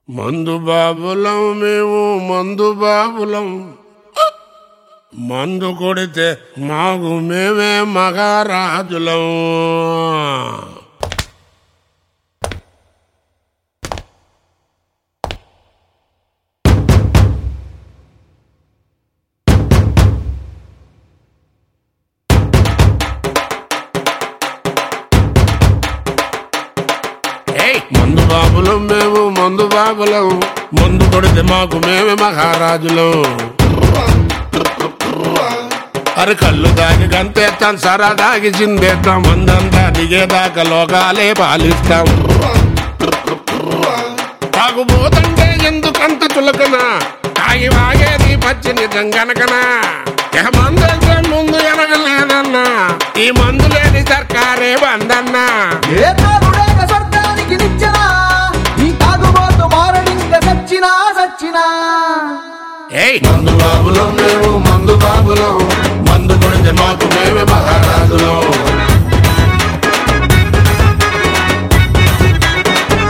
మందు బాబులం మేము మందు బాబులం మందు కొడితే మాకు మేమే మహారాజులం ఏయ్! మందు బాబులం మేము మందు బాబులం మందు కొడితే మాకు మేమే మహారాజులం అరే కళ్ళు దాగి గంతేస్తాం సరా దాగి చిందేస్తాం మందంతా దిగేదాకా లోకాలే పాలిస్తాం తాగుబోతంటే ఎందుకంత చులకన తాగి వాగేది పచ్చి నిజం గనకనా ఇక మందంటే ముందు ఎనగలేదన్నా ఈ మందు లేని సర్కారే బందన్నా ఏ తాగుడేక స్వర్గానికి నిచ్చెనా ఈ తాగుబోతు మారడింక సచ్చినా సచ్చినా ఏయ్ మందు బాబులం మేము మందు బాబులం మందు కొడితే మాకు మేమే మహారాజులం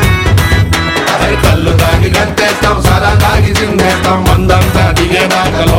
అరే కళ్ళు తాగి గంతేస్తాం సరా తాగి చిందేస్తాం మందంతా దిగేదాకా